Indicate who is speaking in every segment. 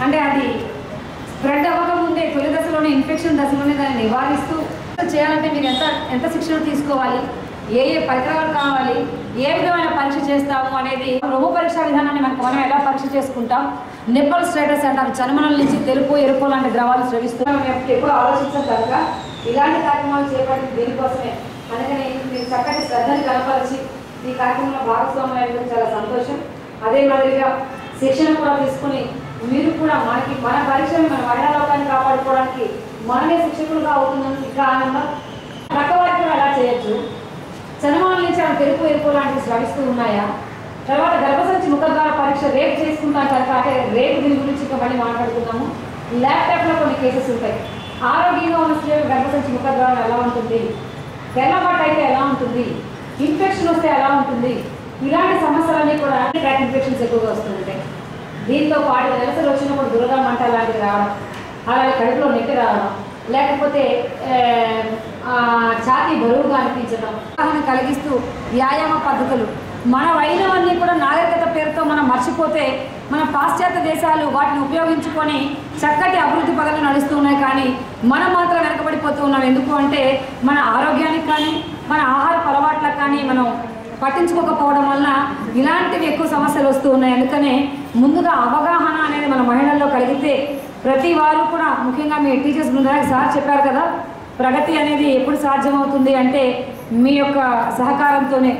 Speaker 1: అంటే అది స్ప్రెడ్ అవ్వకముందే తొలి దశలోనే ఇన్ఫెక్షన్ దశలోనే దాన్ని నివారిస్తూ చేయాలంటే మీరు ఎంత ఎంత శిక్షణ తీసుకోవాలి ఏ ఏ పరికరాలు కావాలి ఏ విధమైన పరీక్ష చేస్తాము అనేది రొమ్ము పరీక్ష విధానాన్ని మనకు మనం ఎలా పరీక్ష చేసుకుంటాం నిప్పల్ స్టేటస్ అంటారు చనుమనల నుంచి తెలుపు ఎరుపు లాంటి ద్రవాలు స్రవిస్తున్నాం ఎక్కువ ఆలోచించడం కనుక ఇలాంటి కార్యక్రమాలు చేపట్టి దీనికోసమే అందుకని మీరు చక్కటి శ్రద్ధని కనపరిచి ఈ కార్యక్రమంలో భాగస్వాములు అయ్యడం చాలా సంతోషం అదే మాదిరిగా శిక్షణ కూడా తీసుకుని మీరు కూడా మనకి మన పరీక్షని మన మహిళా లోకాన్ని కాపాడుకోవడానికి మనమే శిక్షకులుగా అవుతుందని ఇంకా ఆనందం పక్క వారికి కూడా అలా చేయొచ్చు చనుమాల నుంచి ఆమె తెలుపు ఎరుపు లాంటివి స్రవిస్తూ ఉన్నాయా తర్వాత గర్భసంచి ముఖద్వార పరీక్ష రేపు చేసుకుంటాం కనుక అంటే రేపు దీని గురించి ఇంకా మళ్ళీ మాట్లాడుకుందాము ల్యాప్టాప్లో కొన్ని కేసెస్ ఉంటాయి ఆరోగ్యంగా ఉన్న స్త్రీలు గర్భసంచి ముఖద్వారం ఎలా ఉంటుంది తెల్లబట్ట అయితే ఎలా ఉంటుంది ఇన్ఫెక్షన్ వస్తే ఎలా ఉంటుంది ఇలాంటి సమస్యలన్నీ కూడా ట్రాక్ ఇన్ఫెక్షన్స్ ఎక్కువగా వస్తుంటాయి దీంతో పాటు నెలసలు వచ్చినప్పుడు దురద మంట లాంటివి రావడం అలాగే కడుపులో నొప్పి రావడం లేకపోతే ఆ, ఆ, ఛాతీ బరువుగా అనిపించడం అవగాహన కలిగిస్తూ వ్యాయామ పద్ధతులు మన వైనవన్నీ కూడా నాగరికత పేరుతో మనం మర్చిపోతే మన పాశ్చాత్య దేశాలు వాటిని ఉపయోగించుకొని చక్కటి అభివృద్ధి పదంలో నడుస్తూ ఉన్నాయి కానీ మనం మాత్రం వెనకబడిపోతూ ఉన్నాం ఎందుకు అంటే మన ఆరోగ్యానికి కానీ మన ఆహార అలవాట్లకు కానీ మనం పట్టించుకోకపోవడం వలన ఇలాంటివి ఎక్కువ సమస్యలు వస్తూ ఉన్నాయి అందుకనే ముందుగా అవగాహన అనేది మన మహిళల్లో కలిగితే ప్రతి వారు కూడా ముఖ్యంగా మీ టీచర్స్ బృందానికి సార్ చెప్పారు కదా ప్రగతి అనేది ఎప్పుడు సాధ్యమవుతుంది అంటే మీ యొక్క సహకారంతోనే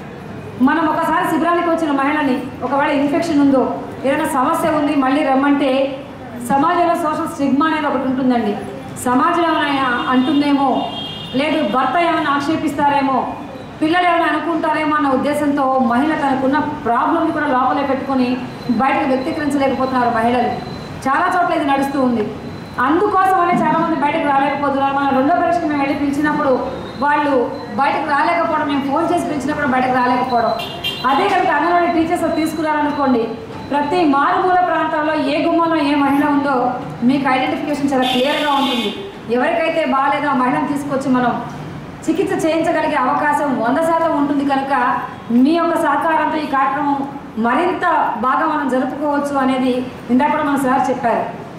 Speaker 1: మనం ఒకసారి శిబిరానికి వచ్చిన మహిళని ఒకవేళ ఇన్ఫెక్షన్ ఉందో ఏదైనా సమస్య ఉంది మళ్ళీ రమ్మంటే సమాజంలో సోషల్ స్టిగ్మా అనేది ఒకటి ఉంటుందండి సమాజం ఏమైనా అంటుందేమో లేదు భర్త ఏమైనా ఆక్షేపిస్తారేమో పిల్లలు ఏమైనా అనుకుంటారేమో అన్న ఉద్దేశంతో మహిళ తనకున్న ప్రాబ్లమ్ని కూడా లోపలే పెట్టుకొని బయటకు వ్యక్తీకరించలేకపోతున్నారు మహిళలు చాలా చోట్ల ఇది నడుస్తూ ఉంది అందుకోసమనే చాలామంది బయటకు రాలేకపోతున్నారు మనం రెండో పరీక్షకు మేము వెళ్ళి పిలిచినప్పుడు వాళ్ళు బయటకు రాలేకపోవడం మేము ఫోన్ చేసి పిలిచినప్పుడు బయటకు రాలేకపోవడం అదే కనుక అంగన్వాడీ టీచర్స్ తీసుకురారనుకోండి ప్రతి మారుమూల ప్రాంతాల్లో ఏ గుమ్మంలో ఏ మహిళ ఉందో మీకు ఐడెంటిఫికేషన్ చాలా క్లియర్గా ఉంటుంది ఎవరికైతే బాగాలేదో ఆ మహిళను తీసుకొచ్చి మనం చికిత్స చేయించగలిగే అవకాశం వంద శాతం ఉంటుంది కనుక మీ యొక్క సహకారంతో ఈ కార్యక్రమం మరింత బాగా మనం జరుపుకోవచ్చు అనేది ఇందాక కూడా మన సార్ చెప్పారు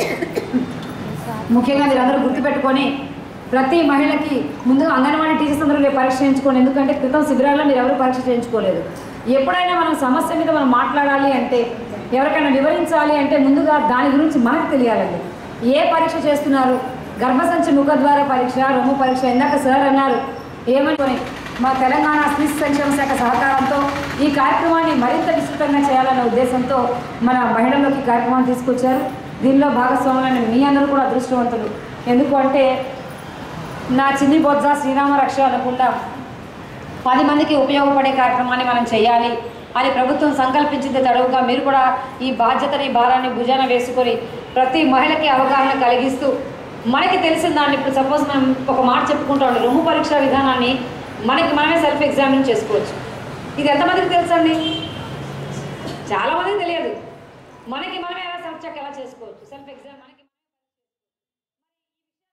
Speaker 1: ముఖ్యంగా మీరు అందరూ గుర్తుపెట్టుకొని ప్రతి మహిళకి ముందుగా అంగన్వాడీ టీచర్స్ అందరూ రేపు పరీక్ష చేయించుకోండి ఎందుకంటే క్రితం శిబిరాల్లో మీరు ఎవరు పరీక్ష చేయించుకోలేదు ఎప్పుడైనా మనం సమస్య మీద మనం మాట్లాడాలి అంటే ఎవరికైనా వివరించాలి అంటే ముందుగా దాని గురించి మనకు తెలియాలండి ఏ పరీక్ష చేస్తున్నారు గర్భసంచి ముఖద్వార పరీక్ష రొమ్ము పరీక్ష ఇందాక సార్ అన్నారు ఏమనుకొని మా తెలంగాణ స్త్రీ సంక్షేమ శాఖ సహకారంతో ఈ కార్యక్రమాన్ని మరింత విస్తృతంగా చేయాలనే ఉద్దేశంతో మన మహిళల్లోకి ఈ కార్యక్రమాన్ని తీసుకొచ్చారు దీనిలో భాగస్వాములైన మీ అందరూ కూడా అదృష్టవంతులు ఎందుకు అంటే నా చిన్ని బొజ్జ శ్రీరామ రక్ష అనకుండా పది మందికి ఉపయోగపడే కార్యక్రమాన్ని మనం చేయాలి అని ప్రభుత్వం సంకల్పించింది తడవుగా మీరు కూడా ఈ బాధ్యతని భారాన్ని భుజాన వేసుకొని ప్రతి మహిళకి అవగాహన కలిగిస్తూ మనకి తెలిసిన దాన్ని ఇప్పుడు సపోజ్ మనం ఒక మాట చెప్పుకుంటాం రొమ్ము పరీక్ష విధానాన్ని మనకి మనమే సెల్ఫ్ ఎగ్జామిన్ చేసుకోవచ్చు ఇది ఎంతమందికి తెలుసండి చాలా మందికి తెలియదు మనకి మనమే ఎలా సెల్ఫ్ చెక్ ఎలా చేసుకోవచ్చు సెల్ఫ్ ఎగ్జామ్ మనకి